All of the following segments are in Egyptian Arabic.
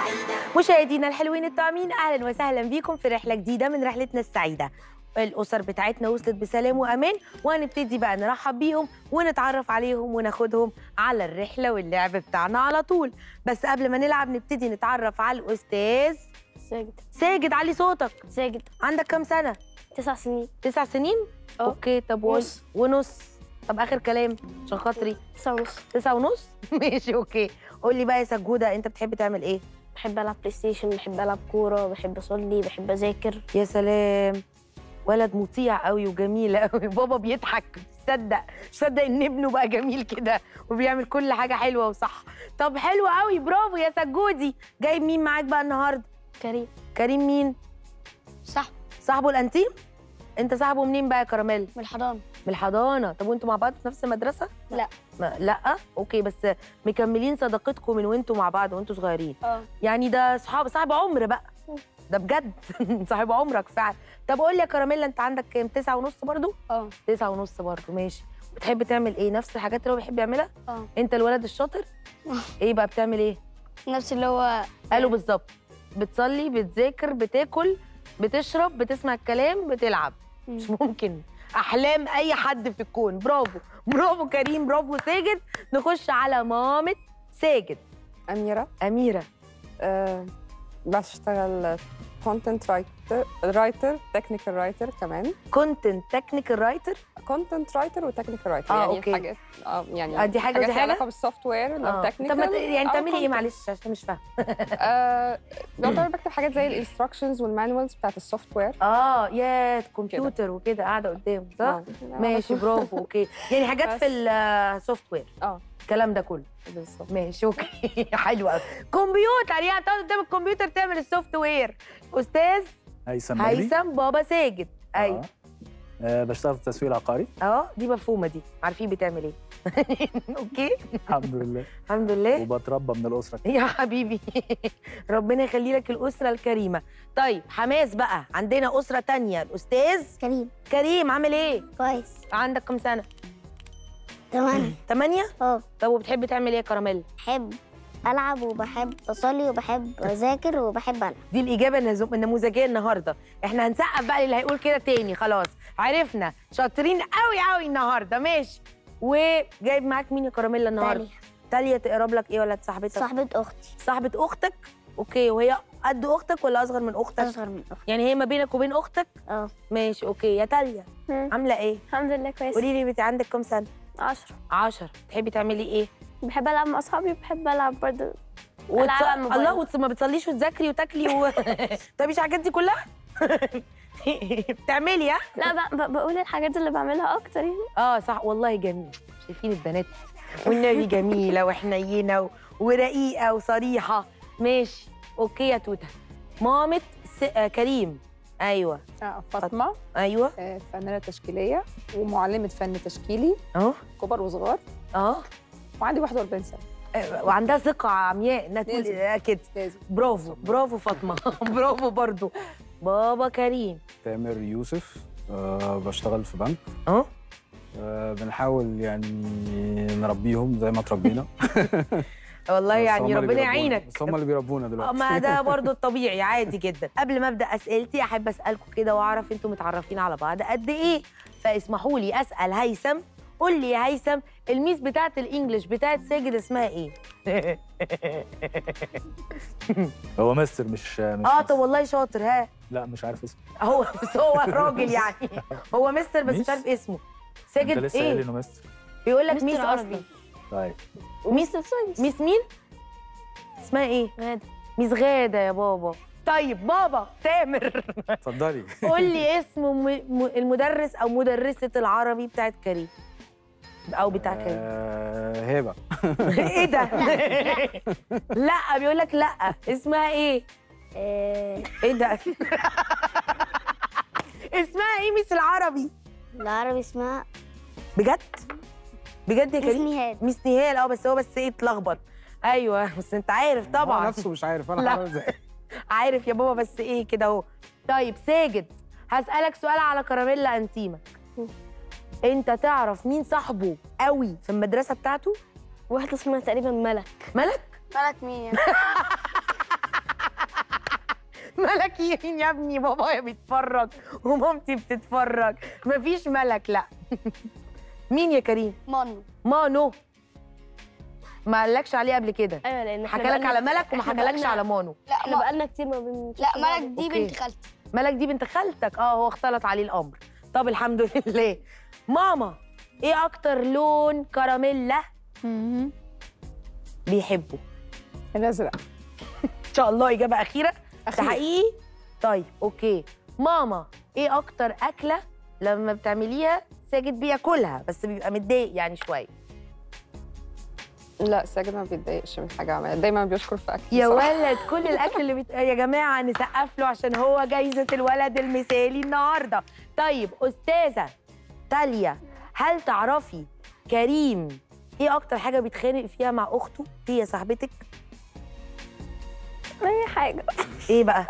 مشاهدينا الحلوين الطعمين اهلا وسهلا بيكم في رحله جديده من رحلتنا السعيده الاسر بتاعتنا وصلت بسلام وامان وهنبتدي بقى نرحب بيهم ونتعرف عليهم وناخدهم على الرحله واللعب بتاعنا على طول بس قبل ما نلعب نبتدي نتعرف على الاستاذ ساجد ساجد علي صوتك ساجد عندك كام سنه تسع سنين تسع سنين اه. اوكي طب ون- نص. ونص طب اخر كلام عشان خاطري تسعة ونص تسعة ونص ماشي اوكي قول لي بقى يا سجوده انت بتحب تعمل ايه بحب ألعب بلاي ستيشن بحب ألعب كورة بحب أصلي بحب أذاكر يا سلام ولد مطيع قوي وجميل قوي بابا بيضحك تصدق تصدق ان ابنه بقى جميل كده وبيعمل كل حاجه حلوه وصح طب حلو قوي برافو يا سجودي جايب مين معاك بقى النهارده كريم كريم مين صح صاحبه الانتيم انت صاحبه منين بقى يا كراميل من الحضانة من الحضانه طب وانتوا مع بعض في نفس المدرسه لا. ما لا اوكي بس مكملين صداقتكم من وانتوا مع بعض وانتوا صغيرين اه يعني ده صحاب صاحب عمر بقى مم. ده بجد صاحب عمرك فعلا طب قول لي يا كراميلا انت عندك كام تسعة ونص برضو اه تسعة ونص برضو ماشي بتحب تعمل ايه نفس الحاجات اللي هو بيحب يعملها اه انت الولد الشاطر ايه بقى بتعمل ايه نفس اللي هو قالوا بالظبط بتصلي بتذاكر بتاكل بتشرب بتسمع الكلام بتلعب مش ممكن احلام اي حد في الكون برافو برافو كريم برافو ساجد نخش على مامة ساجد أميرة اميره أه بشتغل كونتنت رايتر رايتر تكنيكال رايتر كمان كونتنت تكنيكال رايتر كونتنت رايتر وتكنيكال رايتر آه، يعني أوكي. حاجات اه يعني آه، دي حاجة ودي حاجات ليها حاجة؟ علاقه بالسوفت وير لو آه. طب تكنيكال ما ت- يعني تعملي ايه معلش عشان مش فاهمه آه بعتبر بكتب حاجات زي الانستراكشنز والمانوالز بتاعت السوفت وير اه يا كمبيوتر وكده قاعده قدام صح ماشي برافو اوكي يعني حاجات في بس. السوفت وير اه الكلام ده كله بالظبط ماشي اوكي حلو قوي كمبيوتر يعني تقعد قدام الكمبيوتر تعمل السوفت وير استاذ هيثم مالي هيثم بابا ساجد ايوه آه. آه بشتغل في التسويق العقاري اه دي مفهومه دي عارفين بتعمل ايه اوكي الحمد لله الحمد لله وبتربى من الاسره كده. يا حبيبي ربنا يخلي لك الاسره الكريمه طيب حماس بقى عندنا اسره تانية الاستاذ كريم كريم عامل ايه كويس عندك كام سنه تمام تمانية اه طب وبتحب تعمل ايه يا كراميل بحب العب وبحب اصلي وبحب اذاكر وبحب العب دي الاجابه النز- النموذجيه النهارده احنا هنسقف بقى اللي هيقول كده تاني خلاص عرفنا شاطرين قوي قوي النهارده ماشي وجايب معاك مين يا كراميلا النهارده تالي تالية تقرب لك ايه ولا صاحبتك صاحبة اختي صاحبه اختك اوكي وهي قد اختك ولا اصغر من اختك اصغر من اختي يعني هي ما بينك وبين اختك اه ماشي اوكي يا تاليا مم. عامله ايه الحمد لله كويس قولي لي بنتي عندك كام سنه عشرة 10 تحبي تعملي ايه بحب ألعب مع أصحابي بحب ألعب برضه وتص... ألعاب على الموبايل. الله وتص... ما بتصليش وتذاكري وتاكلي و... طب الحاجات دي كلها بتعملي ها لا ب- ب- بقول الحاجات اللي بعملها أكتر يعني اه صح والله جميل شايفين البنات والنبي جميله وحنينه و... ورقيقه وصريحه ماشي اوكي يا توته مامة س... آه كريم ايوه آه فاطمه ايوه آه فنانه تشكيليه ومعلمه فن تشكيلي اهو كبر وصغار اه وعندي 41 سنه آه، وعندها ثقه عمياء انها تقول لازم. آه، كده لازم برافو برافو فاطمه برافو برضو بابا كريم تامر يوسف آه بشتغل في بنك اهو آه بنحاول يعني نربيهم زي ما تربينا والله بس هم يعني اللي ربنا بيربونا. يعينك بس هم اللي بيربونا آه، دلوقتي ما ده برضو الطبيعي عادي جدا قبل ما ابدا اسئلتي احب اسالكم كده واعرف انتوا متعرفين على بعض قد ايه فاسمحوا لي اسال هيثم قول لي يا هيثم الميس بتاعت الانجليش بتاعت ساجد اسمها ايه هو مستر مش مش اه طب والله شاطر ها لا مش عارف اسمه هو بس هو راجل يعني هو مستر بس مش ميس؟ عارف اسمه انت ساجد لسه قايل ايه انه مستر بيقول لك مستر ميس عربي. اصلا طيب ميس ساينس ميس مين اسمها ايه غادة ميس غاده يا بابا طيب بابا تامر اتفضلي قول لي اسم م... م... المدرس او مدرسه العربي بتاعت كريم او بتاع كريم آه هبه ايه ده لا بيقول لك لا اسمها ايه آه، ايه ده اسمها ايه ميس العربي العربي اسمها بجد بجد يا ميس كريم نهاد ميس نهال اه بس هو بس ايه اتلخبط ايوه بس انت عارف هو طبعا نفسه مش عارف انا لا. هعمل ازاي عارف يا بابا بس ايه كده اهو طيب ساجد هسألك سؤال على كراميلا انتيمك انت تعرف مين صاحبه قوي في المدرسه بتاعته واحدة اسمها تقريبا ملك ملك ملك مين يعني ملك مين يا ابني بابايا بيتفرج ومامتي بتتفرج مفيش ملك لا مين يا كريم مانو مانو ما قالكش عليه قبل كده ايوه لان إحنا حكى لك بقالنا- على ملك وما إحنا حكالكش بقالنا- على مانو احنا بقالنا كتير ما بنشوفش لا بعض. ملك دي أوكي. بنت خالتي ملك دي بنت خالتك اه هو اختلط عليه الامر طب الحمد لله ماما ايه اكتر لون كراميلا بيحبه الازرق ان شاء الله اجابه اخيره ده أخير. حقيقي طيب اوكي ماما ايه اكتر اكله لما بتعمليها ساجد بياكلها بس بيبقى متضايق يعني شويه لا ساجد ما بيتضايقش من حاجه عملها دايما بيشكر في اكل يا ولد كل الاكل اللي بت... يا جماعه نسقف له عشان هو جايزه الولد المثالي النهارده طيب استاذه تاليا هل تعرفي كريم ايه اكتر حاجه بيتخانق فيها مع اخته هي صاحبتك اي حاجه ايه بقى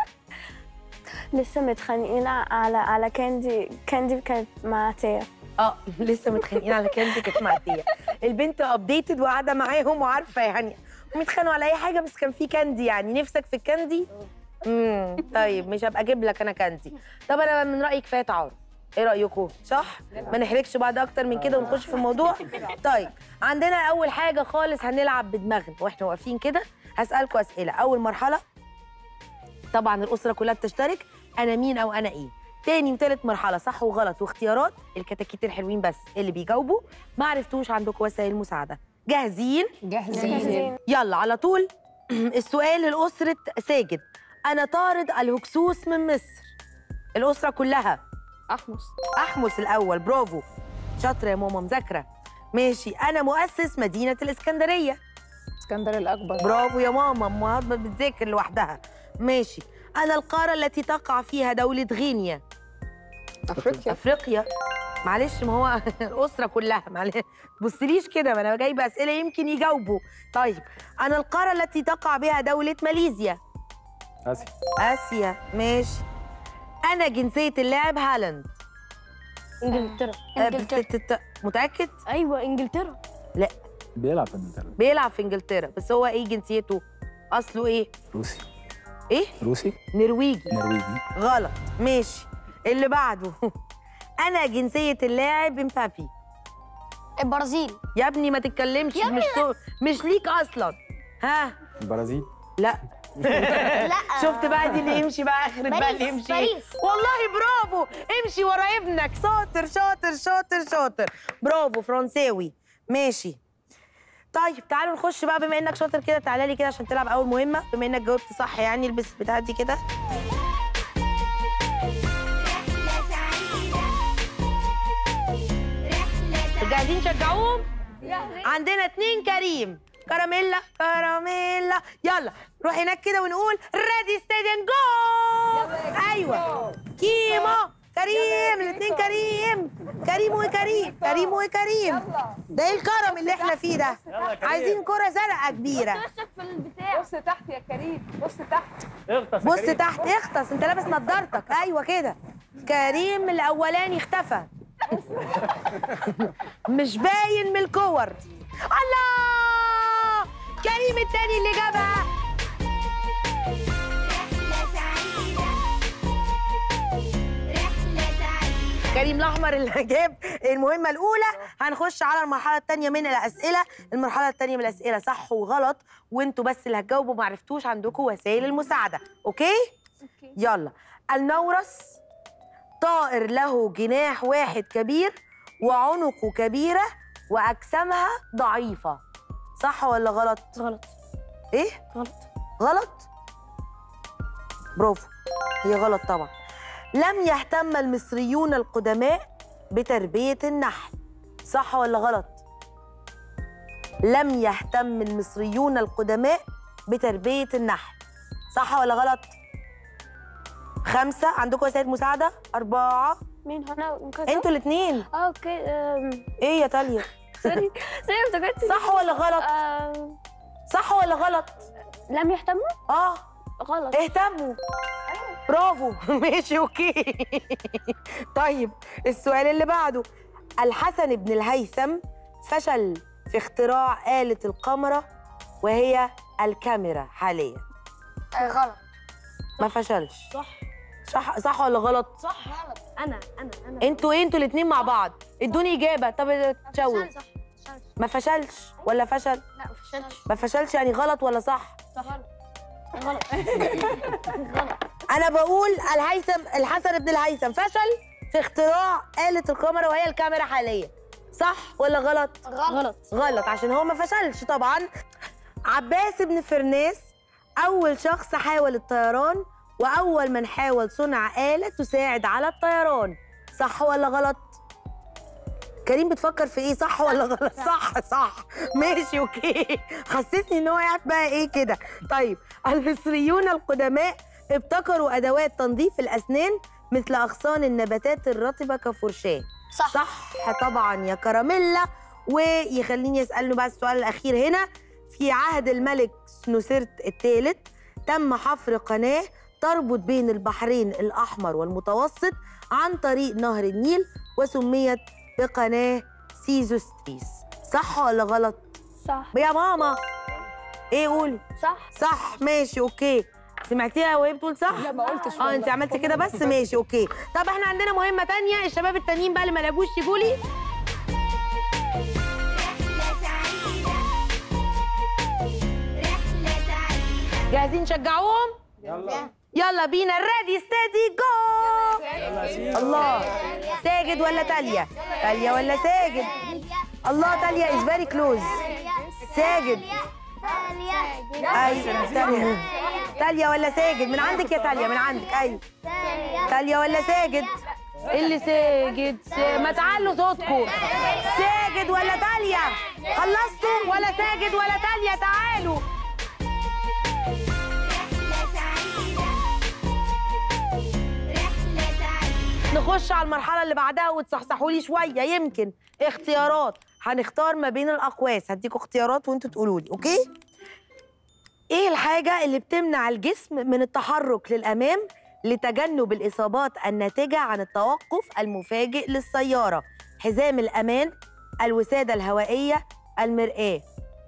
لسه متخانقين على على كاندي كاندي كانت مع تيا اه لسه متخانقين على كانتي كانت معديه البنت ابديتد وقاعده معاهم وعارفه يعني متخانقوا على اي حاجه بس كان في كاندي يعني نفسك في الكاندي امم طيب مش هبقى اجيب لك انا كاندي طب انا من رايي كفايه تعارف ايه رايكم صح ما نحرجش بعض اكتر من كده ونخش في الموضوع طيب عندنا اول حاجه خالص هنلعب بدماغنا واحنا واقفين كده هسالكم اسئله اول مرحله طبعا الاسره كلها بتشترك انا مين او انا ايه تاني وتالت مرحله صح وغلط واختيارات الكتاكيت الحلوين بس اللي بيجاوبوا ما عرفتوش عندكم وسائل مساعده جاهزين جاهزين يلا على طول السؤال لأسرة ساجد أنا طارد الهكسوس من مصر الأسرة كلها احمس أحمس الأول برافو شاطرة يا ماما مذاكرة ماشي أنا مؤسس مدينة الإسكندرية اسكندر الاكبر برافو يا ماما أمها بتذاكر لوحدها ماشي أنا القارة التي تقع فيها دولة غينيا افريقيا أفريقيا معلش ما هو الأسرة كلها معلش تبصليش كده ما أنا جايبة أسئلة يمكن يجاوبوا طيب أنا القارة التي تقع بها دولة ماليزيا اسيا آسيا ماشي أنا جنسية اللاعب هالاند انجلترا أه، بت- بت- متأكد؟ ايوه انجلترا بيلعب في انجلترا بيلعب في إنجلترا بس هو إيه جنسيته؟ أصله إيه؟ روسي إيه؟ روسي نرويجي نرويجي غلط ماشي اللي بعده أنا جنسية اللاعب امبابي البرازيل يا ابني ما تتكلمش مش سو... مش ليك أصلا ها البرازيل لا لا شفت بقى دي اللي يمشي بقى اخرب بقى اللي باريس، يمشي باريس. والله برافو امشي ورا ابنك شاطر شاطر شاطر شاطر برافو فرنساوي ماشي طيب تعالوا نخش بقى بما انك شاطر كده تعالى لي كده عشان تلعب اول مهمه بما انك جاوبت صح يعني البس بتاعتي دي كده جاهزين تشجعوهم عندنا اتنين كريم كراميلا كراميلا يلا نروح هناك كده ونقول ريدي ستيدي جو ايوه كيمو كريم الاثنين كريم كريم وكريم كريم وكريم ده ايه الكرم اللي احنا فيه ده عايزين كرة زرقاء كبيرة بص تحت يا كريم بص تحت بص تحت اغطس انت لابس نضارتك ايوه كده كريم الاولاني اختفى مش باين من الكور الله كريم التاني اللي جابها كريم الاحمر اللي جاب المهمه الاولى هنخش على المرحله الثانيه من الاسئله المرحله الثانيه من الاسئله صح وغلط وانتوا بس اللي هتجاوبوا ما عرفتوش عندكم وسائل المساعده اوكي يلا النورس طائر له جناح واحد كبير وعنقه كبيره واجسامها ضعيفه صح ولا غلط غلط ايه غلط غلط برافو هي غلط طبعا لم يهتم المصريون القدماء بتربية النحل صح ولا غلط لم يهتم المصريون القدماء بتربية النحل صح ولا غلط خمسة عندكم وسائل مساعدة أربعة مين هنا ممكن انتوا الاتنين اه اوكي أم، ايه يا تاليا سوري سوري افتكرت صح ولا غلط أم، صح ولا غلط لم يهتموا اه غلط اهتموا برافو ماشي اوكي طيب السؤال اللي بعده الحسن بن الهيثم فشل في اختراع آلة القمرة وهي الكاميرا حاليا آه، غلط ما فشلش صح صح صح ولا غلط صح غلط انا انا انا انتوا ايه انتوا الاثنين مع بعض ادوني اجابه طب تشاور صح فشلت. ما فشلش ولا فشل لا ما فشلتش ما فشلش يعني غلط ولا صح صح غلط غلط غلط انا بقول الهيثم الحسن بن الهيثم فشل في اختراع آلة الكاميرا وهي الكاميرا حاليا صح ولا غلط غلط غلط عشان هو ما فشلش طبعا عباس بن فرناس اول شخص حاول الطيران واول من حاول صنع آلة تساعد على الطيران صح ولا غلط كريم بتفكر في ايه صح ولا غلط صح صح ماشي اوكي حسسني ان هو قاعد بقى ايه كده طيب المصريون القدماء ابتكروا ادوات تنظيف الاسنان مثل اغصان النباتات الرطبه كفرشاه صح صح طبعا يا كراميلا ويخليني اساله بقى السؤال الاخير هنا في عهد الملك سنوسرت الثالث تم حفر قناه تربط بين البحرين الاحمر والمتوسط عن طريق نهر النيل وسميت بقناه سيزوستريس صح ولا غلط صح يا ماما ايه قولي صح صح ماشي اوكي سمعتيها وهي بتقول صح لا ما قلتش اه انت عملتي كده بس ماشي اوكي طب احنا عندنا مهمه تانية الشباب التانيين بقى اللي ما لعبوش يجوا لي جاهزين نشجعوهم يلا يلا بينا ريدي ستيدي جو الله ساجد ولا تاليا تاليا ولا ساجد الله تاليا از فيري كلوز ساجد ايوه تاليا تاليا ولا ساجد من عندك يا تاليا من عندك ايوه تاليا ولا ساجد اللي ساجد سا... ما تعلوا صوتكم ساجد ولا تاليا خلصتوا ولا ساجد ولا تاليا تعالوا نخش على المرحلة اللي بعدها وتصحصحوا لي شوية يمكن اختيارات هنختار ما بين الأقواس هديكوا اختيارات وانتوا تقولوا لي أوكي؟ إيه الحاجة اللي بتمنع الجسم من التحرك للأمام لتجنب الإصابات الناتجة عن التوقف المفاجئ للسيارة؟ حزام الأمان، الوسادة الهوائية، المرآة.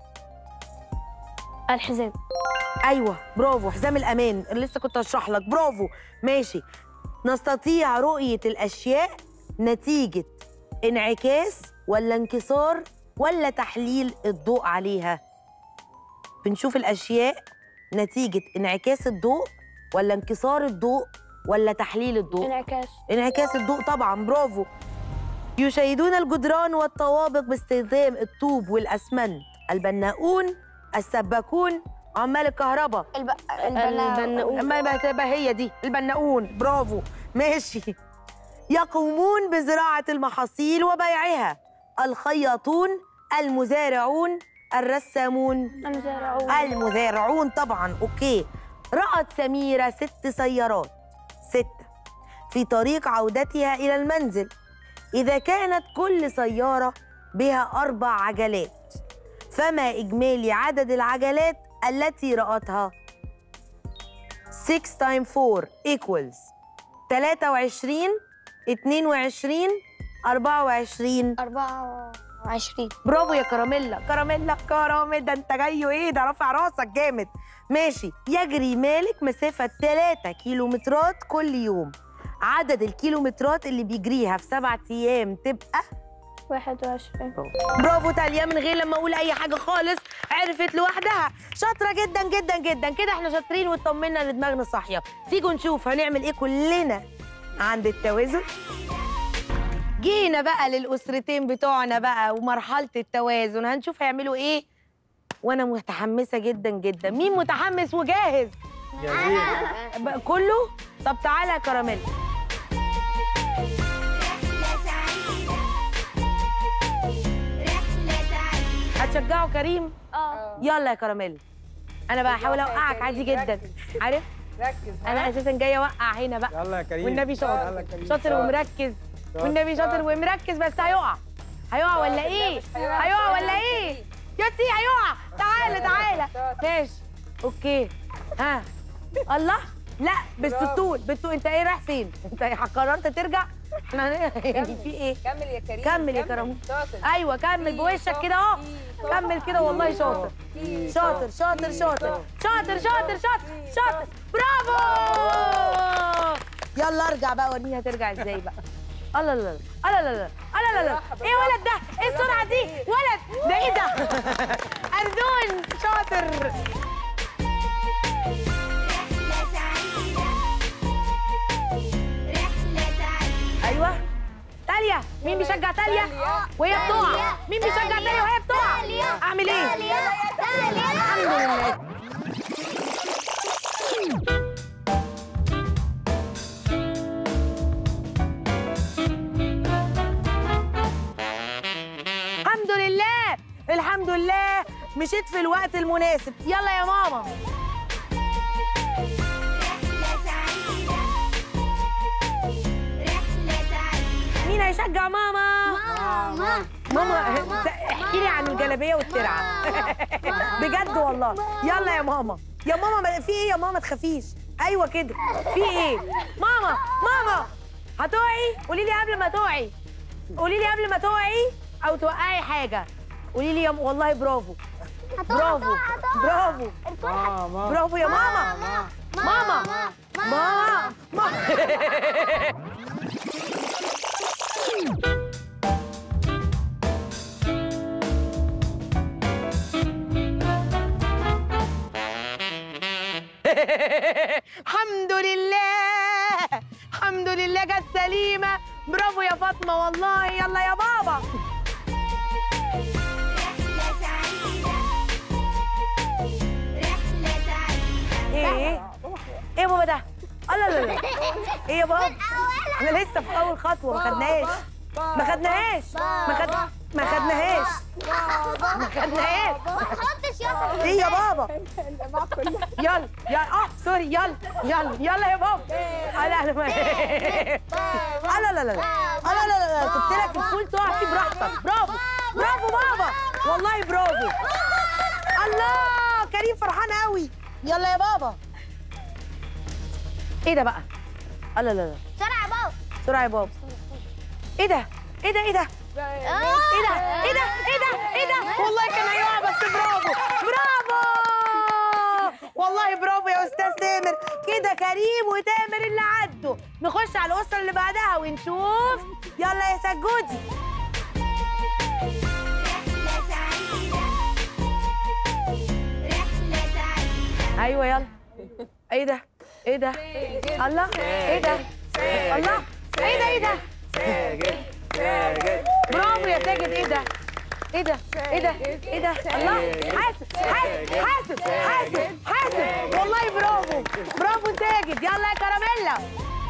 الحزام ايوه برافو حزام الامان اللي لسه كنت هشرح لك برافو ماشي نستطيع رؤيه الاشياء نتيجه انعكاس ولا انكسار ولا تحليل الضوء عليها بنشوف الاشياء نتيجه انعكاس الضوء ولا انكسار الضوء ولا تحليل الضوء انعكاس انعكاس الضوء طبعا برافو يشيدون الجدران والطوابق باستخدام الطوب والاسمنت البناؤون السباكون عمال الكهرباء الب... البناؤون ما تبقى هي دي البناؤون برافو ماشي يقومون بزراعة المحاصيل وبيعها الخياطون المزارعون الرسامون المزارعون المزارعون طبعا اوكي رأت سميرة ست سيارات ستة في طريق عودتها إلى المنزل إذا كانت كل سيارة بها أربع عجلات فما إجمالي عدد العجلات التي رأتها 6 times 4 equals 23 22 24 24 برافو يا كراميلا كراميلا كراميلا ده انت جاي ايه ده رافع راسك جامد ماشي يجري مالك مسافة 3 كيلومترات كل يوم عدد الكيلومترات اللي بيجريها في سبعة ايام تبقى 21 برافو تاليا من غير لما اقول اي حاجه خالص عرفت لوحدها شاطره جدا جدا جدا كده احنا شاطرين واطمنا ان دماغنا صاحيه تيجوا نشوف هنعمل ايه كلنا عند التوازن جينا بقى للاسرتين بتوعنا بقى ومرحله التوازن هنشوف هيعملوا ايه وانا متحمسه جدا جدا مين متحمس وجاهز جاهزين بقى كله طب تعالى يا كراميل هتشجعوا كريم اه يلا يا كراميل انا بقى هحاول اوقعك عادي جدا عارف ركز انا اساسا جايه اوقع هنا بقى يلا يا كريم والنبي يلا شاطر يا كريم. شاطر ومركز والنبي شاطر ومركز بس هيقع هيقع ولا ايه هيقع ولا ايه يوتي هيقع تعالى تعالى ماشي اوكي ها الله لا بس بالطول بالطول انت ايه رايح فين انت قررت ترجع احنا يعني في ايه كمل يا كريم كمل يا كرم. شاطر ايوه كمل بوشك كده اهو كمل كده والله شاطر شاطر شاطر شاطر شاطر شاطر شاطر شاطر برافو يلا ارجع بقى وريني هترجع ازاي بقى الله لا لا الله لا لا الله لا لا ايه ولد ده ايه السرعه دي ولد ده ايه ده اردون شاطر ايوه تاليا مين بيشجع تاليا وهي بتقع مين بيشجع تاليا وهي بتقع اعمل ايه الحمد لله الحمد لله الحمد لله مشيت في الوقت المناسب يلا يا ماما مين هيشجع ماما ماما ماما احكي لي عن الجلابيه والترعه بجد والله يلا يا ماما يا ماما ما- في ايه يا ماما تخافيش ايوه كده في ايه ماما ماما هتقعي قولي لي قبل ما تقعي قولي لي قبل ما تقعي او توقعي حاجه قولي لي يا م... والله برافو برافو برافو ماما برافو يا ماما ماما ماما ماما الحمد لله الحمد لله جت سليمة برافو يا فاطمة والله يلا يا بابا ايه ايه ايه يا بابا ده الله لا لا ايه يا بابا احنا لسه في اول خطوة ما خدناهاش ما خدناهاش ما خد ما خدناهاش ما خدناهاش تحطش يا ايه يا بابا يلا يلا اه سوري يلا يلا يلا يا بابا آه، لا لا ما آه، لا لا لا لا آه، لا لا لا سبت لك الفول تقع فيه براحتك برافو برافو بابا والله برافو الله كريم فرحان قوي يلا يا بابا ايه ده بقى آه، لا لا لا بسرعة يا بابا بسرعه يا بابا ايه ده ايه ده ايه ده ايه ده ايه ده ايه ده ايه ده والله كان هيقع بس برافو برافو والله برافو يا استاذ تامر كده كريم وتامر اللي عدوا نخش على الاسره اللي بعدها ونشوف يلا يا سجودي ايوه يلا ايه ده ايه ده الله ايه ده الله ايه ده ايه ده برافو يا ساجد ايه ده ايه ده ايه ده ايه ده الله حاسب حاسب حاسب حاسب حاسب والله برافو برافو ساجد يلا يا كراميلا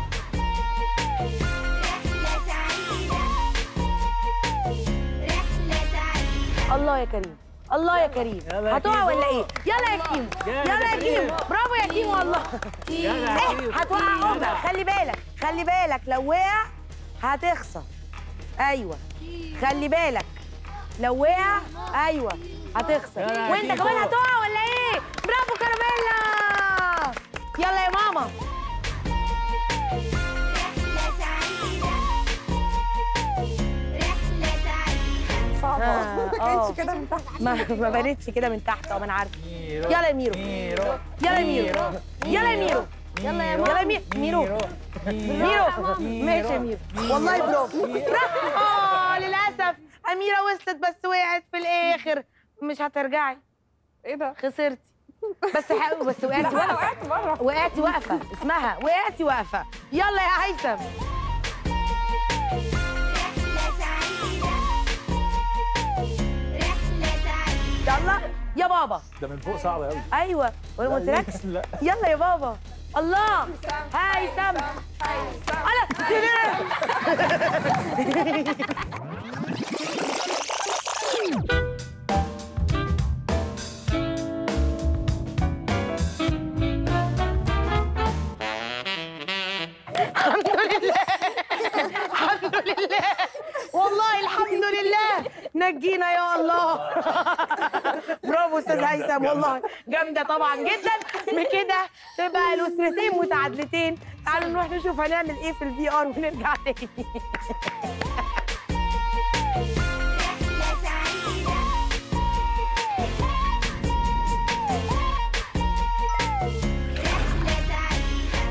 الله يا كريم الله يا كريم يلا يا هتقع كيمو. ولا ايه يلا يا كيمو يلا يا كيمو برافو يا كيمو والله ايه هتوقع امك خلي بالك خلي بالك لو وقع هتخسر ايوه خلي بالك لو وقع ايوه هتخسر يلا يا وانت كيمو. كمان هتقع ولا ايه برافو كراميلا يلا يا ماما صعبة آه، ما آه. كانتش كده من تحت ما ما بانتش كده من تحت اه ما انا عارفه ميرو يلا يا ميرو ميرو يلا يا ميرو يلا يا ميرو يلا يا يلا يا مي- ميرو ميرو ماشي يا ميرو والله برافو برافو اه للاسف اميره وصلت بس وقعت في الاخر مش هترجعي ايه ده؟ خسرتي بس ح... بس وقعتي انا واقفه وقعت بره وقعتي واقفه اسمها وقعتي واقفه يلا يا هيثم يلا يا بابا ده من فوق صعب قوي ايوه وانا ما قلتلكش لا يلا يا بابا الله هيثم الله الحمد لله الحمد لله والله الحمد لله نجينا يا الله برافو استاذ هيثم والله جامده طبعا جدا بكده تبقى الاسرتين متعادلتين تعالوا نروح نشوف هنعمل ايه في الفي ار ونرجع تاني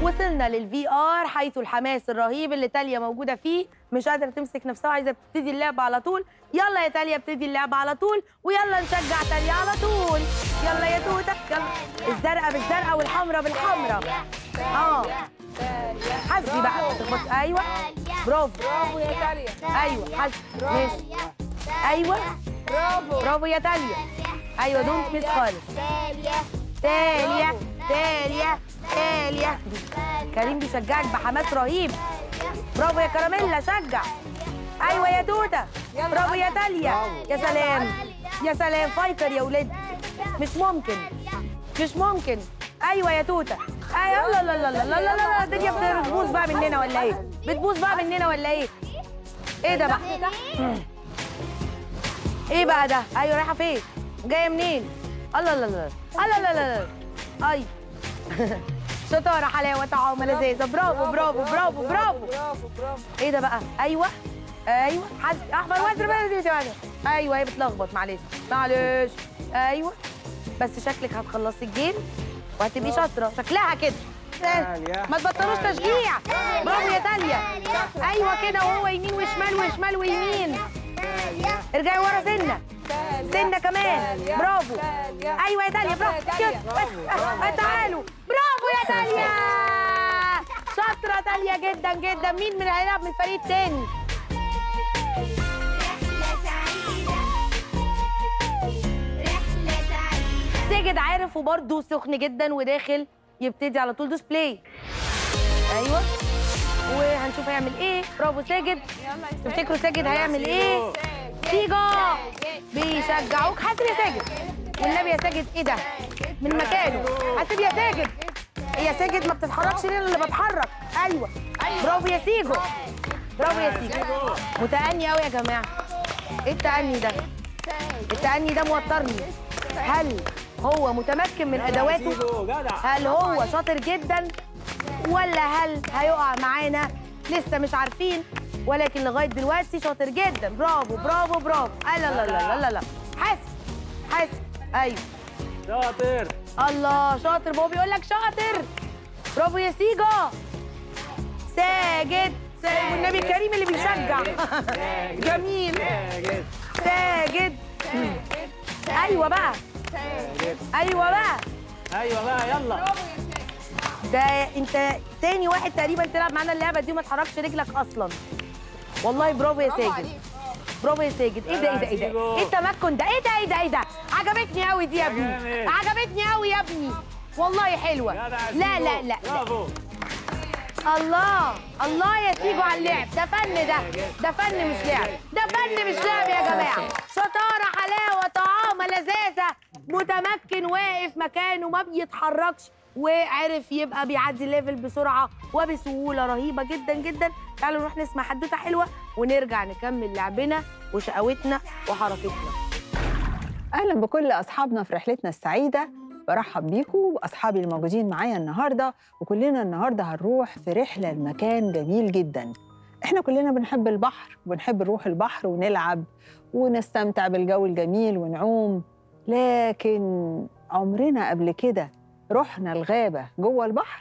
وصلنا للفي ار حيث الحماس الرهيب اللي تاليا موجوده فيه مش قادره تمسك نفسها وعايزه تبتدي اللعبه على طول يلا يا تاليا ابتدي اللعبه على طول ويلا نشجع تاليا على طول يلا يا توته يلا الزرقاء بالزرقاء والحمراء بالحمراء اه حسبي بقى ما تخبط ايوه برافو برافو يا تاليا ايوه حسبي ماشي ايوه برافو برافو يا تاليا ايوه دونت ميس خالص تاليا تاليا تاليا كريم بيشجعك بحماس رهيب برافو يا كراميلا شجع ايوه يا توته يلا. برافو يا تاليا يا سلام يا سلام فايتر يا ولاد مش ممكن مش ممكن ايوه يا توته ايوه لا لا لا لا لا لا لا الدنيا بتبوظ بقى مننا ولا ايه بتبوظ بقى مننا ولا ايه ايه ده بقى ايه بقى ده ايوه رايحه فين جايه منين الله لا لا الله لا لا لا اي شطاره حلاوه طعامه لذيذه برافو برافو برافو برافو برافو برافو ايه ده بقى ايوه ايوه حسب احمر وازرق بلدي وتمانية. ايوه هي بتلخبط معلش معلش ايوه بس شكلك هتخلصي الجيم وهتبقي شاطره شكلها كده تاليا. ما تبطلوش تشجيع برافو يا تاليا ايوه كده وهو يمين وشمال وشمال ويمين ارجعي ورا سنه تاليا سنه كمان تاليا. برافو تاليا. ايوه يا تاليا برافو برافو يا كده تاليا. آه، تعالوا برافو يا تاليا شاطره تاليا جدا جدا مين من هيلعب من الفريق التاني رحلة سعيدة رحلة سعيدة ساجد عارف وبرده سخن جدا وداخل يبتدي على طول دوس بلاي ايوه وهنشوف هيعمل ايه برافو ساجد يلا يا ساجد. تفتكروا ساجد هيعمل ايه سيجا بيشجعوك حاسب يا ساجد والنبي يا ساجد ايه ده من مكانه حاسب يا ساجد يا ساجد ما بتتحركش ليه أنا اللي بتحرك ايوه برافو يا سيجو برافو يا سيجو متأني قوي يا جماعه ايه التأني ده التأني ده موترني هل هو متمكن من ادواته هل هو شاطر جدا ولا هل هيقع معانا لسه مش عارفين ولكن لغايه دلوقتي شاطر جدا برافو برافو برافو آه لا لا لا لا لا حاسب حاسب ايوه شاطر الله شاطر بابا بيقول لك شاطر برافو يا سيجا ساجد ساجد والنبي الكريم اللي بيشجع جميل ساجد ايوه بقى ايوه بقى ايوه بقى يلا ده انت تاني واحد تقريبا تلعب معانا اللعبه دي وما تحركش رجلك اصلا والله برافو يا برافو ساجد عليك. برافو يا ساجد ايه ده ايه ده ايه ده ايه التمكن ده ايه ده ايه ده ايه ده عجبتني قوي دي يا ابني جامد. عجبتني قوي يا ابني والله حلوه لا لا لا, لا. برافو الله الله يا سيجو على اللعب ده فن ده ده فن مش لعب ده فن مش لعب يا جماعه شطاره حلاوه طعامه لذاذه متمكن واقف مكانه ما بيتحركش وعرف يبقى بيعدي الليفل بسرعه وبسهوله رهيبه جدا جدا تعالوا نروح نسمع حدوته حلوه ونرجع نكمل لعبنا وشقاوتنا وحركتنا اهلا بكل اصحابنا في رحلتنا السعيده برحب بيكم واصحابي الموجودين معايا النهارده وكلنا النهارده هنروح في رحله لمكان جميل جدا احنا كلنا بنحب البحر وبنحب نروح البحر ونلعب ونستمتع بالجو الجميل ونعوم لكن عمرنا قبل كده رحنا الغابه جوه البحر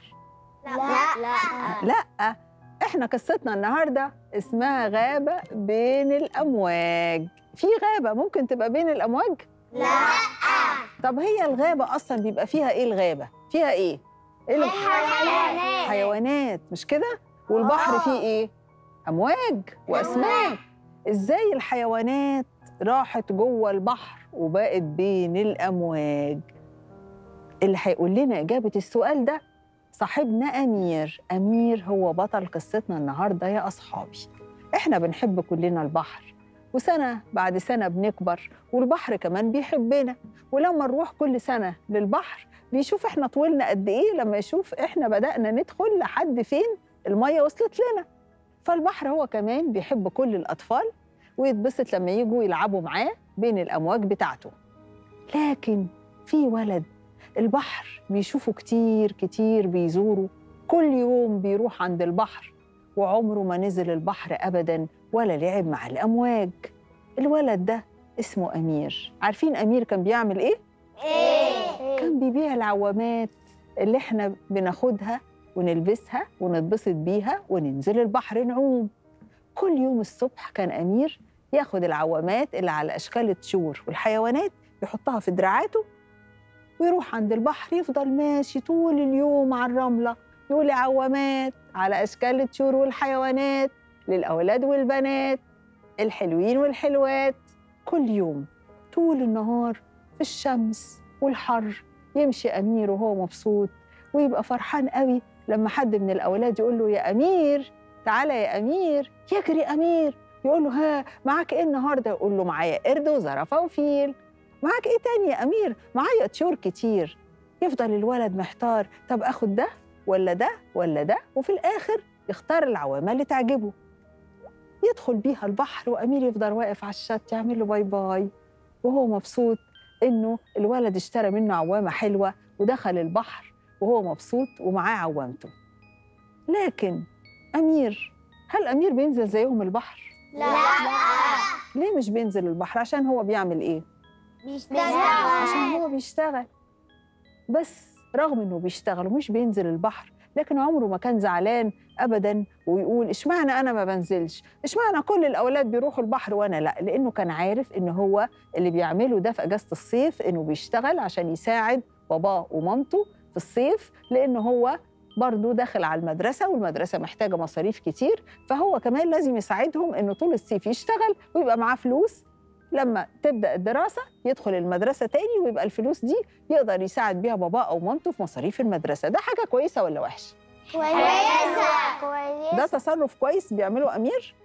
لا لا احنا قصتنا النهارده اسمها غابه بين الامواج في غابه ممكن تبقى بين الامواج لا طب هي الغابة أصلا بيبقى فيها إيه الغابة؟ فيها إيه؟ إيه اللي- حيوانات حيوانات مش كده؟ والبحر فيه إيه؟ أمواج وأسماك إزاي الحيوانات راحت جوه البحر وبقت بين الأمواج؟ اللي هيقول لنا إجابة السؤال ده صاحبنا أمير أمير هو بطل قصتنا النهاردة يا أصحابي إحنا بنحب كلنا البحر وسنة بعد سنة بنكبر والبحر كمان بيحبنا ولما نروح كل سنة للبحر بيشوف احنا طولنا قد ايه لما يشوف احنا بدأنا ندخل لحد فين المية وصلت لنا فالبحر هو كمان بيحب كل الأطفال ويتبسط لما يجوا يلعبوا معاه بين الأمواج بتاعته لكن في ولد البحر بيشوفه كتير كتير بيزوره كل يوم بيروح عند البحر وعمره ما نزل البحر أبدا ولا لعب مع الأمواج الولد ده اسمه أمير عارفين أمير كان بيعمل إيه؟ ايه كان بيبيع العوامات اللي احنا بناخدها ونلبسها ونتبسط بيها وننزل البحر نعوم كل يوم الصبح كان أمير ياخد العوامات اللي على أشكال الطيور والحيوانات يحطها في دراعاته ويروح عند البحر يفضل ماشي طول اليوم على الرملة يقول عوامات على أشكال الطيور والحيوانات للأولاد والبنات الحلوين والحلوات كل يوم طول النهار في الشمس والحر يمشي أمير وهو مبسوط ويبقى فرحان قوي لما حد من الأولاد يقول له يا أمير تعالى يا أمير يجري أمير يقول له ها معاك إيه النهاردة يقول له معايا قرد وزرافة وفيل معاك إيه تاني يا أمير معايا طيور كتير يفضل الولد محتار طب أخد ده ولا ده ولا ده وفي الآخر يختار العوامة اللي تعجبه يدخل بيها البحر وأمير يفضل واقف على الشط يعمل له باي باي وهو مبسوط إنه الولد اشترى منه عوامة حلوة ودخل البحر وهو مبسوط ومعاه عوامته لكن أمير هل أمير بينزل زيهم البحر؟ لا ليه مش بينزل البحر؟ عشان هو بيعمل إيه؟ عشان هو بيشتغل بس رغم انه بيشتغل ومش بينزل البحر لكن عمره ما كان زعلان ابدا ويقول اشمعنى انا ما بنزلش اشمعنى كل الاولاد بيروحوا البحر وانا لا لانه كان عارف ان هو اللي بيعمله ده في اجازه الصيف انه بيشتغل عشان يساعد باباه ومامته في الصيف لانه هو برضه داخل على المدرسة والمدرسة محتاجة مصاريف كتير فهو كمان لازم يساعدهم إنه طول الصيف يشتغل ويبقى معاه فلوس لما تبدا الدراسه يدخل المدرسه تاني ويبقى الفلوس دي يقدر يساعد بيها باباه او مامته في مصاريف المدرسه ده حاجه كويسه ولا وحشه كويسة كويسة ده تصرف كويس بيعمله امير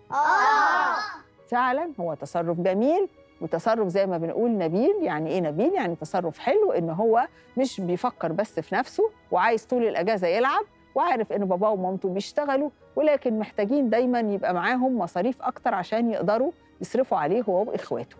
اه فعلا هو تصرف جميل وتصرف زي ما بنقول نبيل يعني ايه نبيل يعني تصرف حلو ان هو مش بيفكر بس في نفسه وعايز طول الاجازه يلعب وعارف ان باباه ومامته بيشتغلوا ولكن محتاجين دايما يبقى معاهم مصاريف اكتر عشان يقدروا يصرفوا عليه هو واخواته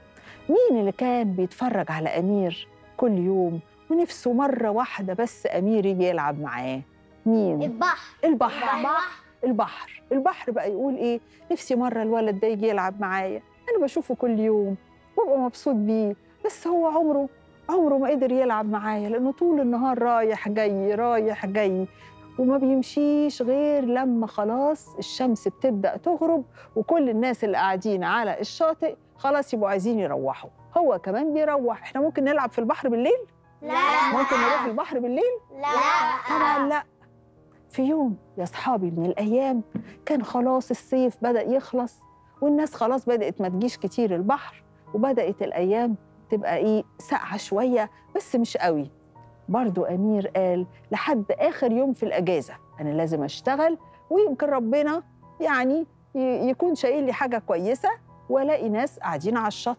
مين اللي كان بيتفرج على امير كل يوم ونفسه مره واحده بس امير يجي يلعب معاه مين البحر البحر البحر البحر البحر بقى يقول ايه نفسي مره الولد ده يجي يلعب معايا انا بشوفه كل يوم وابقى مبسوط بيه بس هو عمره عمره ما قدر يلعب معايا لانه طول النهار رايح جاي رايح جاي وما بيمشيش غير لما خلاص الشمس بتبدا تغرب وكل الناس اللي قاعدين على الشاطئ خلاص يبقوا عايزين يروحوا هو كمان بيروح احنا ممكن نلعب في البحر بالليل لا ممكن نروح البحر بالليل لا طبعا لا في يوم يا اصحابي من الايام كان خلاص الصيف بدا يخلص والناس خلاص بدات ما تجيش كتير البحر وبدات الايام تبقى ايه ساقعه شويه بس مش قوي برضو امير قال لحد اخر يوم في الاجازه انا لازم اشتغل ويمكن ربنا يعني ي- يكون شايل لي حاجه كويسه والاقي ناس قاعدين على الشط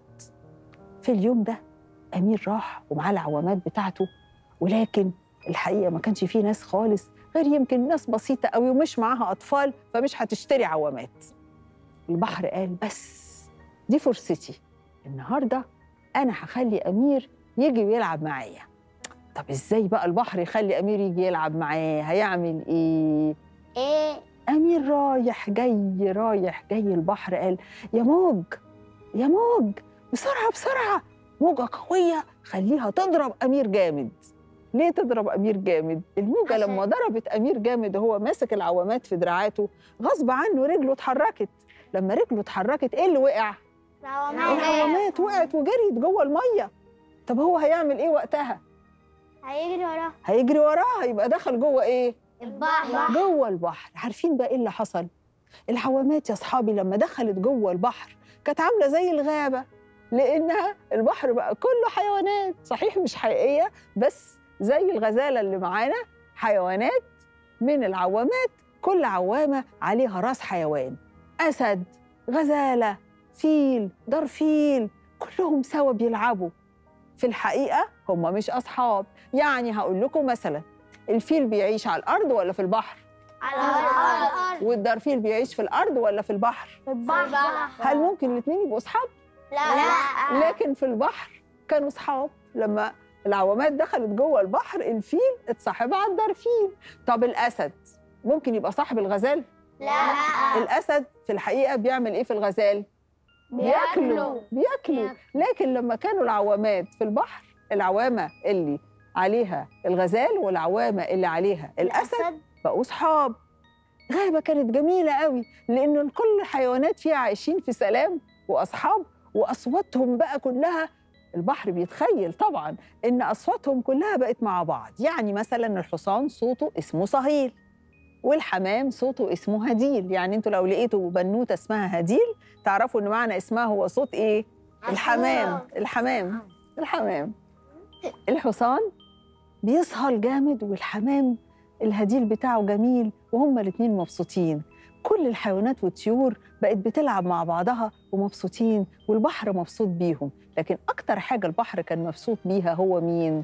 في اليوم ده امير راح ومعاه العوامات بتاعته ولكن الحقيقه ما كانش فيه ناس خالص غير يمكن ناس بسيطه قوي ومش معاها اطفال فمش هتشتري عوامات البحر قال بس دي فرصتي النهارده انا هخلي امير يجي ويلعب معايا طب ازاي بقى البحر يخلي امير يجي يلعب معاه هيعمل ايه ايه امير رايح جاي رايح جاي البحر قال يا موج يا موج بسرعه بسرعه موجه قويه خليها تضرب امير جامد ليه تضرب امير جامد الموجه عشان- لما ضربت امير جامد وهو ماسك العوامات في دراعاته غصب عنه رجله اتحركت لما رجله اتحركت ايه اللي وقع العوامات وقعت وجريت جوه الميه طب هو هيعمل ايه وقتها هيجري وراه هيجري وراها يبقى دخل جوه ايه البحر جوه البحر عارفين بقى ايه اللي حصل العوامات يا اصحابي لما دخلت جوه البحر كانت عامله زي الغابه لانها البحر بقى كله حيوانات صحيح مش حقيقيه بس زي الغزاله اللي معانا حيوانات من العوامات كل عوامه عليها راس حيوان اسد غزاله فيل درفيل كلهم سوا بيلعبوا في الحقيقه هم مش اصحاب يعني هقول لكم مثلا الفيل بيعيش على الارض ولا في البحر على الارض والدرفيل بيعيش في الارض ولا في البحر البحر هل ممكن الاثنين يبقوا اصحاب لا لكن في البحر كانوا اصحاب لما العوامات دخلت جوه البحر الفيل اتصاحب على الدرفيل طب الاسد ممكن يبقى صاحب الغزال لا الاسد في الحقيقه بيعمل ايه في الغزال بياكلوا بياكلوا لكن لما كانوا العوامات في البحر العوامه اللي عليها الغزال والعوامه اللي عليها الاسد بقوا صحاب غابة كانت جميلة قوي لأن كل الحيوانات فيها عايشين في سلام وأصحاب وأصواتهم بقى كلها البحر بيتخيل طبعا إن أصواتهم كلها بقت مع بعض يعني مثلا الحصان صوته اسمه صهيل والحمام صوته اسمه هديل يعني انتوا لو لقيتوا بنوتة اسمها هديل تعرفوا إن معنى اسمها هو صوت إيه؟ الحمام الحمام الحمام الحصان بيسهل جامد والحمام الهديل بتاعه جميل وهما الاتنين مبسوطين كل الحيوانات والطيور بقت بتلعب مع بعضها ومبسوطين والبحر مبسوط بيهم لكن أكتر حاجة البحر كان مبسوط بيها هو مين؟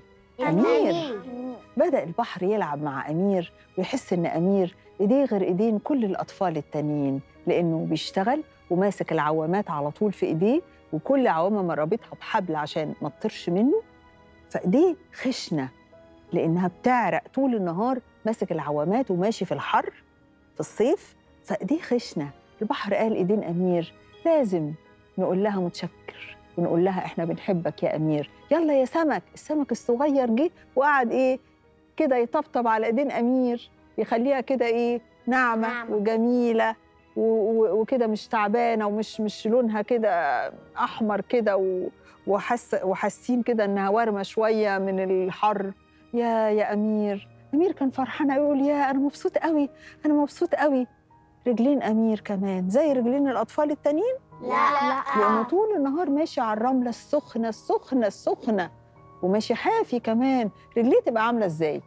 أمير بدأ البحر يلعب مع أمير ويحس إن أمير إيديه غير إيدين كل الأطفال التانيين لأنه بيشتغل وماسك العوامات على طول في إيديه وكل عوامة مربطها بحبل عشان ما تطرش منه فإيديه خشنة لأنها بتعرق طول النهار ماسك العوامات وماشي في الحر في الصيف فإيديه خشنة البحر قال إيدين أمير لازم نقول لها متشكر ونقول لها إحنا بنحبك يا أمير يلا يا سمك السمك الصغير جه وقعد إيه كده يطبطب على إيدين أمير يخليها كده إيه ناعمة ناعمة. وجميلة و- و- وكده مش تعبانة ومش مش لونها كده أحمر كده و- وحس وحاسين كده إنها وارمة شوية من الحر يا يا أمير أمير كان فرحان أوي يقول يا أنا مبسوط قوي أنا مبسوط قوي رجلين أمير كمان زي رجلين الأطفال التانيين لا لا لأنه طول النهار ماشي على الرملة السخنة السخنة السخنة وماشي حافي كمان رجليه تبقى عاملة إزاي؟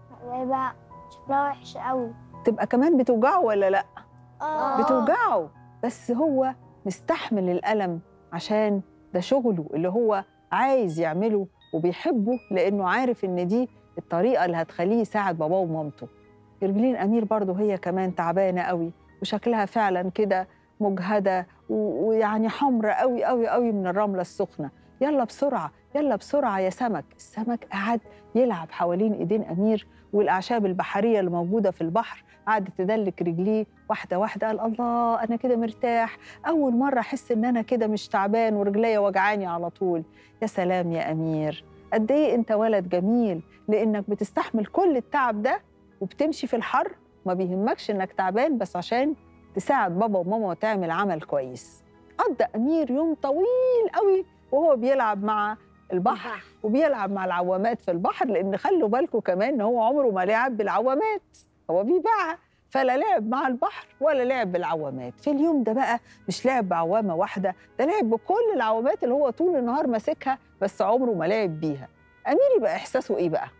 يبقى شكلها وحش قوي تبقى كمان بتوجعه ولا لأ؟ اه بتوجعه بس هو مستحمل الألم عشان ده شغله اللي هو عايز يعمله وبيحبه لأنه عارف إن دي الطريقة اللي هتخليه يساعد باباه ومامته رجلين أمير برضه هي كمان تعبانة قوي وشكلها فعلا كده مجهدة و- ويعني حمرة قوي قوي قوي من الرملة السخنة يلا بسرعة يلا بسرعة يا سمك السمك قعد يلعب حوالين إيدين أمير والأعشاب البحرية اللي موجودة في البحر قعدت تدلك رجليه واحدة واحدة قال الله أنا كده مرتاح أول مرة أحس إن أنا كده مش تعبان ورجليا وجعاني على طول يا سلام يا أمير قد إيه أنت ولد جميل لأنك بتستحمل كل التعب ده وبتمشي في الحر ما بيهمكش إنك تعبان بس عشان تساعد بابا وماما وتعمل عمل كويس قضى أمير يوم طويل قوي وهو بيلعب مع البحر وبيلعب مع العوامات في البحر لأن خلوا بالكم كمان إن هو عمره ما لعب بالعوامات هو بيبيعها فلا لعب مع البحر ولا لعب بالعوامات في اليوم ده بقى مش لعب بعوامة واحدة ده لعب بكل العوامات اللي هو طول النهار ماسكها بس عمره ما لعب بيها أمير يبقى إحساسه إيه بقى؟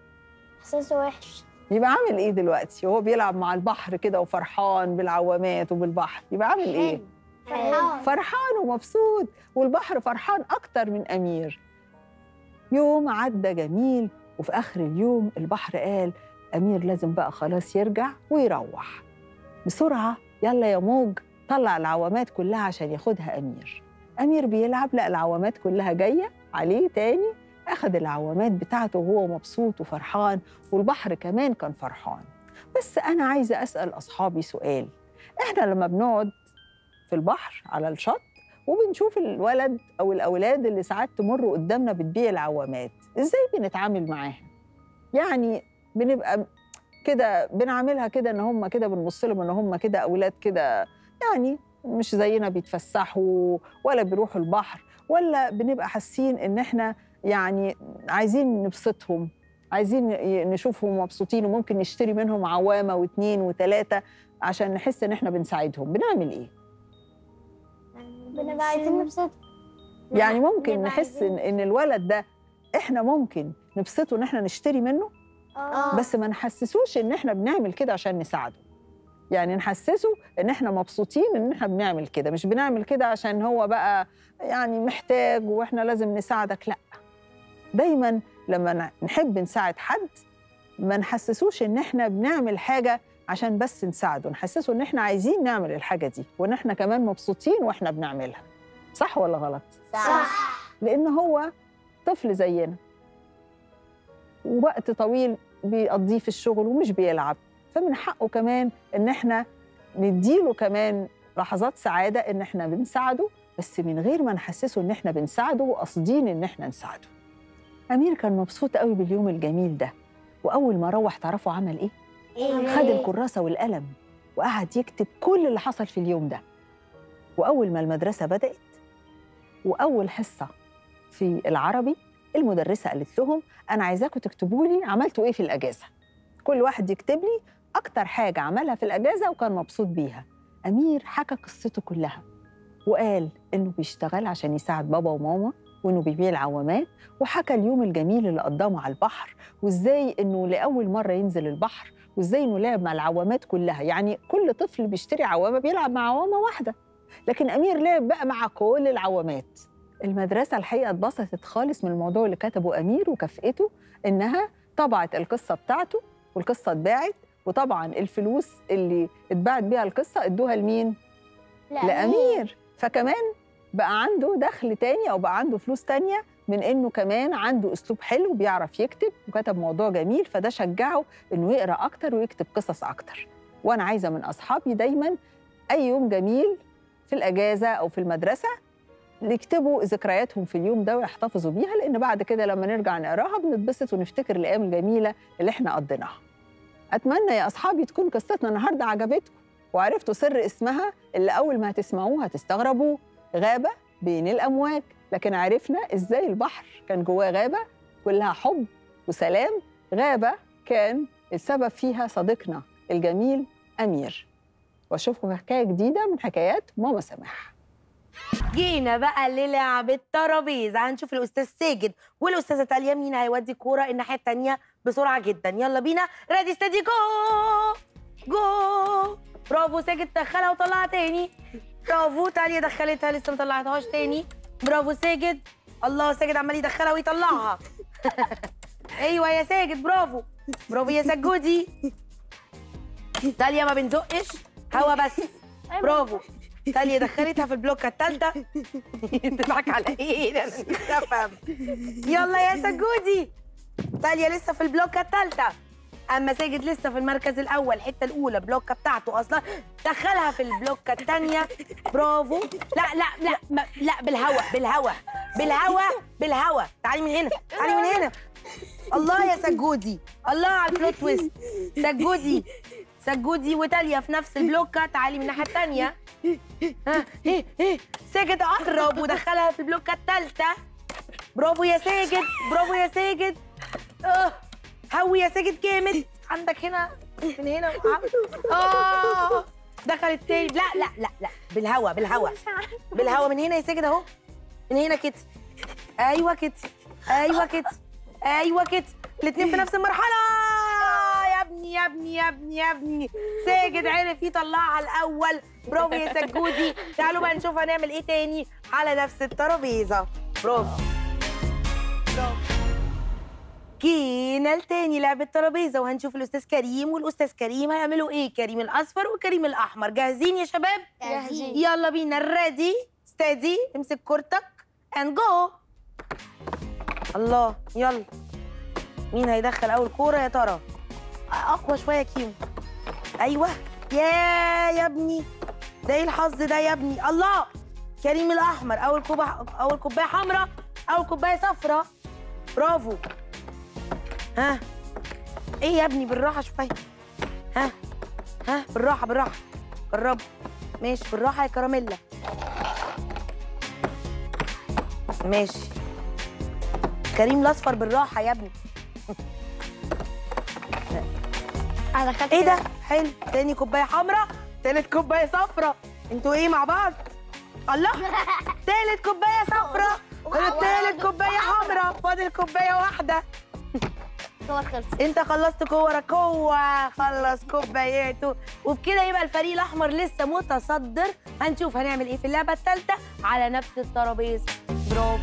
احساسه وحش يبقى عامل إيه دلوقتي؟ وهو بيلعب مع البحر كده وفرحان بالعوامات وبالبحر يبقى عامل إيه؟ فرحان فرحان ومبسوط والبحر فرحان أكتر من أمير يوم عدى جميل وفي آخر اليوم البحر قال أمير لازم بقى خلاص يرجع ويروح بسرعة يلا يا موج طلع العوامات كلها عشان ياخدها أمير أمير بيلعب لقى العوامات كلها جاية عليه تاني أخد العوامات بتاعته وهو مبسوط وفرحان والبحر كمان كان فرحان بس أنا عايزة أسأل أصحابي سؤال إحنا لما بنقعد في البحر على الشط وبنشوف الولد او الاولاد اللي ساعات تمر قدامنا بتبيع العوامات ازاي بنتعامل معاها يعني بنبقى كده بنعاملها كده ان هم كده بنبص لهم ان هم كده اولاد كده يعني مش زينا بيتفسحوا ولا بيروحوا البحر ولا بنبقى حاسين ان احنا يعني عايزين نبسطهم عايزين ي- نشوفهم مبسوطين وممكن نشتري منهم عوامه واثنين وثلاثه عشان نحس ان احنا بنساعدهم بنعمل ايه بنبقى عايزين نبسط يعني ممكن بنبقى نحس ان عايزين- ان الولد ده احنا ممكن نبسطه ان احنا نشتري منه اه بس ما نحسسوش ان احنا بنعمل كده عشان نساعده يعني نحسسه ان احنا مبسوطين ان احنا بنعمل كده مش بنعمل كده عشان هو بقى يعني محتاج واحنا لازم نساعدك لا دايما لما ن- نحب نساعد حد ما نحسسوش ان احنا بنعمل حاجه عشان بس نساعده نحسسه ان احنا عايزين نعمل الحاجه دي وان احنا كمان مبسوطين واحنا بنعملها صح ولا غلط صح لان هو طفل زينا ووقت طويل بيقضيه في الشغل ومش بيلعب فمن حقه كمان ان احنا نديله كمان لحظات سعاده ان احنا بنساعده بس من غير ما نحسسه ان احنا بنساعده وقاصدين ان احنا نساعده امير كان مبسوط قوي باليوم الجميل ده واول ما روح تعرفوا عمل ايه خد الكراسة والقلم وقعد يكتب كل اللي حصل في اليوم ده وأول ما المدرسة بدأت وأول حصة في العربي المدرسة قالت لهم أنا عايزاكم تكتبوا لي عملتوا إيه في الأجازة كل واحد يكتب لي أكتر حاجة عملها في الأجازة وكان مبسوط بيها أمير حكى قصته كلها وقال إنه بيشتغل عشان يساعد بابا وماما وإنه بيبيع العوامات وحكى اليوم الجميل اللي قضاه على البحر وإزاي إنه لأول مرة ينزل البحر وإزاي إنه لعب مع العوامات كلها يعني كل طفل بيشتري عوامة بيلعب مع عوامة واحدة لكن أمير لعب بقى مع كل العوامات المدرسة الحقيقة اتبسطت خالص من الموضوع اللي كتبه أمير وكافئته إنها طبعت القصة بتاعته والقصة اتباعت وطبعا الفلوس اللي اتباعت بيها القصة ادوها لمين؟ لأمير فكمان بقى عنده دخل تاني أو بقى عنده فلوس تانية من إنه كمان عنده أسلوب حلو بيعرف يكتب وكتب موضوع جميل فده شجعه إنه يقرأ أكتر ويكتب قصص أكتر وأنا عايزة من أصحابي دايماً أي يوم جميل في الأجازة أو في المدرسة يكتبوا ذكرياتهم في اليوم ده ويحتفظوا بيها لأن بعد كده لما نرجع نقراها بنتبسط ونفتكر الأيام الجميلة اللي إحنا قضيناها أتمنى يا أصحابي تكون قصتنا النهاردة عجبتكم وعرفتوا سر اسمها اللي أول ما هتسمعوه هتستغربوا غابة بين الأمواج لكن عرفنا إزاي البحر كان جواه غابة كلها حب وسلام غابة كان السبب فيها صديقنا الجميل أمير وأشوفكم في حكاية جديدة من حكايات ماما سماح جينا بقى للعبة ترابيزة هنشوف الأستاذ ساجد والأستاذة تاليا مين هيودي الكورة الناحية التانية بسرعة جدا يلا بينا ريدي ستدي جو جو برافو ساجد دخلها وطلعها تاني برافو تاليا دخلتها لسه ما طلعتهاش تاني برافو ساجد الله ساجد عمال يدخلها ويطلعها ايوه يا ساجد برافو برافو يا سجودي تاليا ما بنزقش هوا بس برافو تاليا دخلتها في البلوكه الثالثه تضحك على ايه انا نفسي افهم يلا يا سجودي تاليا لسه في البلوكه الثالثه اما ساجد لسه في المركز الاول الحته الاولى بلوكه بتاعته اصلا دخلها في البلوكه الثانيه برافو لا لا لا ما لا بالهوا بالهوا بالهوا بالهوا تعالي من هنا تعالي من هنا الله يا سجودي الله على البلوت تويست سجودي سجودي وتاليا في نفس البلوكه تعالي من الناحيه الثانيه ها ايه ايه ساجد قرب ودخلها في البلوكه الثالثه برافو يا ساجد برافو يا ساجد اه هوي يا ساجد جامد عندك هنا من هنا اه دخلت تاني لا لا لا لا بالهوا بالهوا بالهوا من هنا يا ساجد اهو من هنا كده ايوه كده ايوه كده ايوه كده الاتنين في نفس المرحله يا ابني يا ابني يا ابني يا ابني ساجد عرف يطلعها الاول برافو يا سجودي تعالوا بقى نشوف هنعمل ايه تاني على نفس الترابيزه برافو برافو جينا لتاني لعبة ترابيزة وهنشوف الأستاذ كريم والأستاذ كريم هيعملوا إيه كريم الأصفر وكريم الأحمر جاهزين يا شباب؟ جاهزين. يلا بينا ريدي ستادي امسك كورتك اند جو الله يلا مين هيدخل أول كورة يا ترى؟ أقوى شوية يا كيمو أيوه يا يا ابني ده إيه الحظ ده يا ابني الله كريم الأحمر أول كوباية أول كوباية حمراء أول كوباية صفراء برافو ها ايه يا ابني بالراحه شويه ها ها بالراحه بالراحه جربوا ماشي بالراحه يا كراميلا ماشي كريم الاصفر بالراحه يا ابني انا دخلت ايه ده حلو تاني كوبايه حمراء تالت كوبايه صفراء انتوا ايه مع بعض الله تالت كوبايه صفراء تالت كوبايه حمراء فاضل كوبايه واحده كور خلصت انت خلصت كورك هو خلص كوباياته وبكده يبقى الفريق الاحمر لسه متصدر هنشوف هنعمل ايه في اللعبه الثالثه على نفس الترابيزه برافو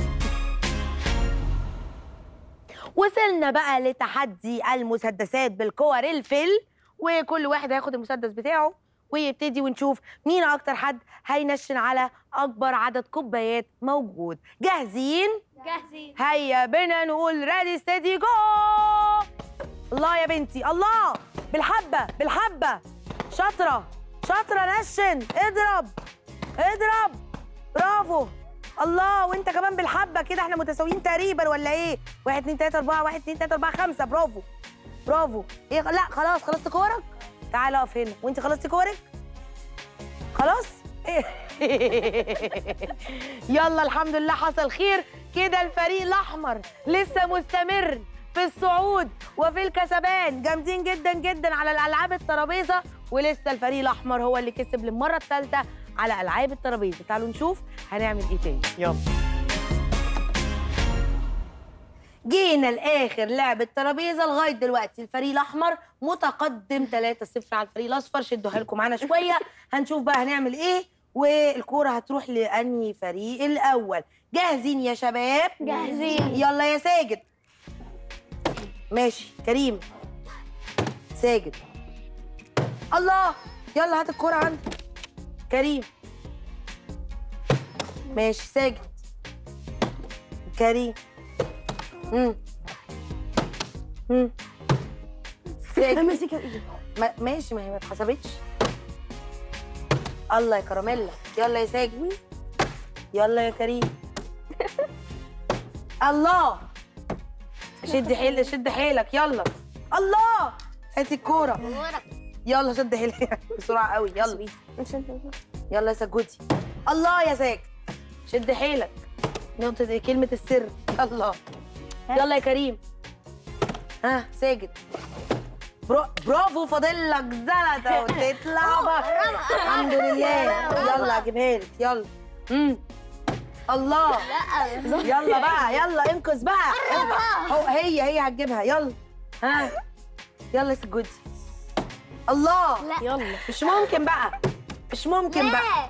وصلنا بقى لتحدي المسدسات بالكور الفل وكل واحد هياخد المسدس بتاعه ويبتدي ونشوف مين اكتر حد هينشن على اكبر عدد كوبايات موجود جاهزين جاهزين هيا بينا نقول ريدي ستدي جو الله يا بنتي الله بالحبه بالحبه شاطره شاطره نشن اضرب اضرب برافو الله وانت كمان بالحبه كده احنا متساويين تقريبا ولا ايه؟ واحد اتنين تلاته اربعه واحد اتنين تلاته اربعه خمسه برافو برافو ايه لا خلاص خلصت كورك تعالى اقف هنا وانت خلصتي كورك خلاص يلا الحمد لله حصل خير كده الفريق الاحمر لسه مستمر في الصعود وفي الكسبان جامدين جدا جدا على الالعاب الترابيزه ولسه الفريق الاحمر هو اللي كسب للمره الثالثه على العاب الترابيزه تعالوا نشوف هنعمل ايه تاني يلا جينا لاخر لعبه ترابيزه لغايه دلوقتي الفريق الاحمر متقدم 3-0 على الفريق الاصفر شدوها لكم معانا شويه هنشوف بقى هنعمل ايه والكوره هتروح لانهي فريق الاول جاهزين يا شباب جاهزين. يلا يا ساجد ماشي كريم ساجد الله يلا هات الكوره عندك كريم ماشي ساجد كريم امم امم ساجد ماسكه بايدي ما ماشي ما هي ما اتحسبتش الله يا كراميلا يلا يا ساجد يلا يا كريم الله شد حيل شد حيلك يلا الله هاتي الكوره يلا شد حيلك بسرعه قوي يلا يلا يا سجودي الله يا ساجد شد حيلك نقطة إيه؟ كلمة السر الله يلا يا كريم ها ساجد برو... برافو فاضل لك زلطة وتطلع بره الحمد لله يلا اجيبها لك يلا امم الله يلا بقى يلا انقذ بقى هو هي هي هتجيبها يلا ها يلا يا سجودي الله يلا مش ممكن بقى مش ممكن بقى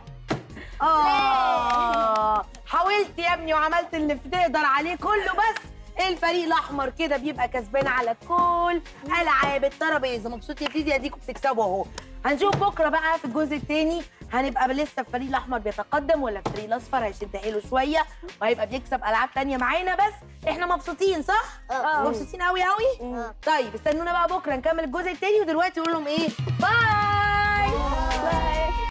اه حاولت يا ابني وعملت اللي بتقدر عليه كله بس الفريق الاحمر كده بيبقى كسبان على كل العاب الترابيزه مبسوط يا ديدي اديكم بتكسبوا اهو هنشوف بكره بقى في الجزء الثاني هنبقى لسه الفريق الاحمر بيتقدم ولا الفريق الاصفر هيشد حيله شويه وهيبقى بيكسب العاب تانية معانا بس احنا مبسوطين صح؟ مبسوطين قوي قوي؟ طيب استنونا بقى بكره نكمل الجزء الثاني ودلوقتي نقول لهم ايه؟ باي